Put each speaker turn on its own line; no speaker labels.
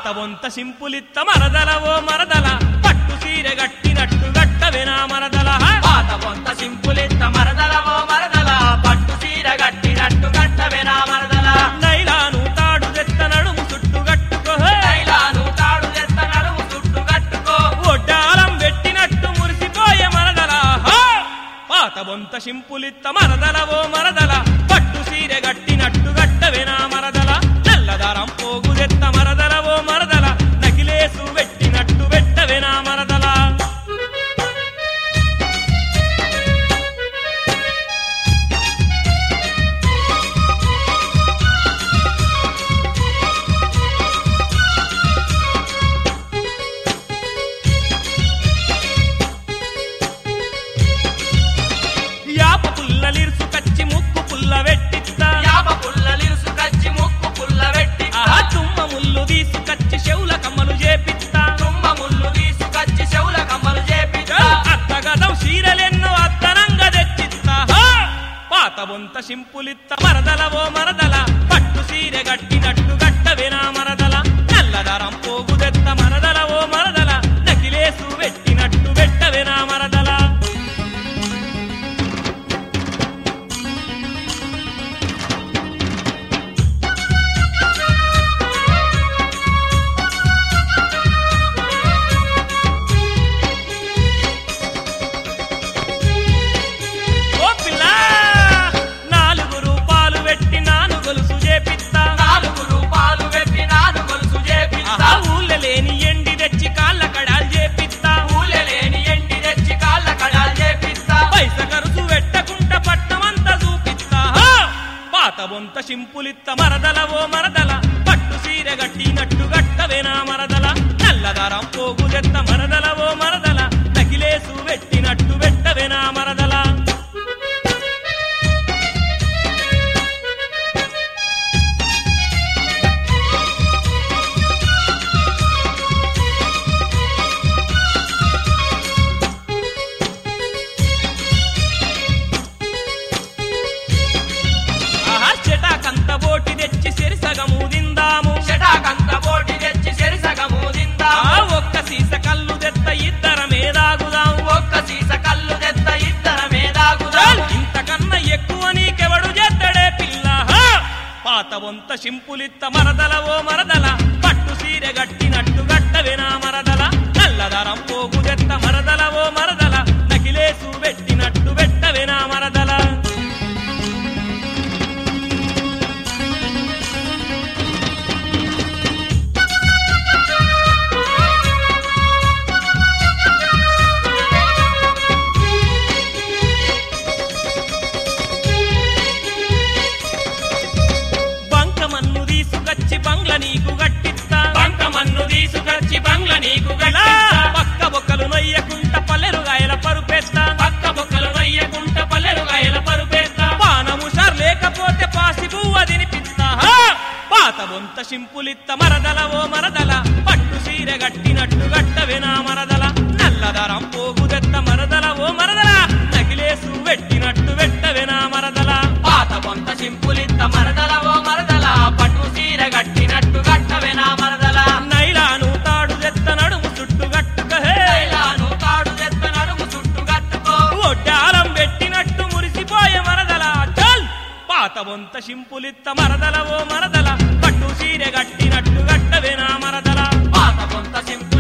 వంత సింపులిత్త మరదల ఓ మరదల పట్టు సీరె గట్టినట్టు గట్టవెనా మరదల
పాత పొంత సింపులిత్త మరదల ఓ మరదల పట్టు సీర గట్టినట్టు గట్టవెనా మరదల
నైలాను తాడు తెత్త నడుము చుట్టు గట్టుకో
తైలాను తాడు తెత్త నడుము చుట్టు కట్టుకో
ఒడ్డాలం పెట్టినట్టు మురిసిపోయే మరదల హా! పాత వంత సింపులిత్త మరదల ఓ మరదల పట్టు సీరె గట్టినట్టు గట్టవెనా మరదల నల్లదారం పోగు తెత్త మరదల ఓ మరదల నకిలేసు పెట్టినట్టు పెట్టవెనా మరదల యాప పుల్లలిరుసు కచ్చి ముక్కు పుల్ల వెట్టిత్తా
యాప పుల్లలిరుసు కచ్చి ముక్కు పుల్ల వెట్టి
ఆహా తుమ్మ ముల్లు తీసుకచ్చి చెవుల కమ్మలు చేపిత్తా
తుమ్మ ముళ్ళు తీసుకచ్చి చెవుల కమ్మలు చేపిస్తా
అత్తగదం చీరలెన్నో అత్తనంగా తెచ్చిత్తా హా! పాత బొంత సింపులిత్త మరదల ఓ మరదల పట్టు సీరె గట్టినట్టు గట్టవెనా మరదల నల్లదరం పోగు తెత్త మరదల ఓ మరదల నకిలేసు పెట్టినట్టు పెట్టవెనా మరదల ఓ పిల్ల నాలుగు రూపాయలు పెట్టి నాను గొలుసు చేపిత్తా
నాలుగు రూపాయలు పెట్టి నాను గొలుసు చేపిస్తా
ఆహా ఊళ్ళో లేని ఎండి తెచ్చి కాళ్ళ కడాలు చేపిత్తా
ఊలెలేని ఎండి తెచ్చి కాళ్ళ కడాలు చేపిస్తా
పైస ఖర్చు పెట్టకుండా పట్టమంతా చూపిస్తా హా! పాత బొంత సింపులిత్త మరదల ఓ మరదల పట్టు సీర గట్టినట్టు గట్టవేనా మరదల నల్లదారం పోగు చెత్త మరదల ఓ మరదల నకిలేసు పెట్టినట్టు పెట్టవేనా మరదల ఆహా చెటాకంత బోటి తెచ్చి సిరిసగము దిందాము
చెటాకంత పోటీ తెచ్చి చెరిసగము దిందా
ఆ ఒక్క సీస కళ్ళు తెత్త ఇద్దరమే దాగుదాం
ఒక్క సీస కళ్ళు తెత్త ఇద్దర మేదాగుదా
చాల్ ఇంతకన్నా ఎక్కువ నీకెవడు చేద్దడే పిల్ల హా! పాత వంత సింపులిత్త మరదల ఓ మరదల పట్టు సీరె గట్టినట్టు గట్టవెనా మరదల నల్లదరం పోగు తెత్త మరదల ఓ మరదల నకిలేసు పెట్టినట్టు పెట్టవెనా మరదల బంకమన్ను తీసుకొచ్చి బంగ్ల నీకు గట్టిస్తా
బంక మన్ను తీసుకొచ్చి బంగ్ల నీకు
ఇలా
గట్టిస్తా
పక్క బొక్కలు నొయ్యకుంట పల్లెరు గాయల పరుపెత్తా
పక్క బొక్కలు నొయ్యకుంట పల్లెరు గాయల పరుపేస్తా
పానము సార్ లేకపోతే పాసి పువ్వ తినిపిస్తా హా! పాత బొంత సింపులిత్త మరదల ఓ మరదల పట్టు సీర గట్టినట్టు గట్టవెనా మరదల నల్లదరం పోగు తెత్త మరదల ఓ మరదల నగిలేసు పెట్టినట్టు పెట్టవెనా మరదల
పాత పొంత సింపులిత్త మరదల ఓ మరదల పట్టు సీర గట్టినట్టు గట్టవెనా మరదల
నైలాను తాడు తెత్త నడుము చుట్టు గట్టుక హే
తైలాను తాడు తెత్త నడుము చుట్టు కట్టుకో
ఒడ్డాలం పెట్టినట్టు మురిసిపోయే మరదల చల్ పాత బొంత సింపులిత్త మరదల ఓ మరదల పట్టు సీరె గట్టినట్టు గట్టవెనా మరదల
పాత పొంత సింపు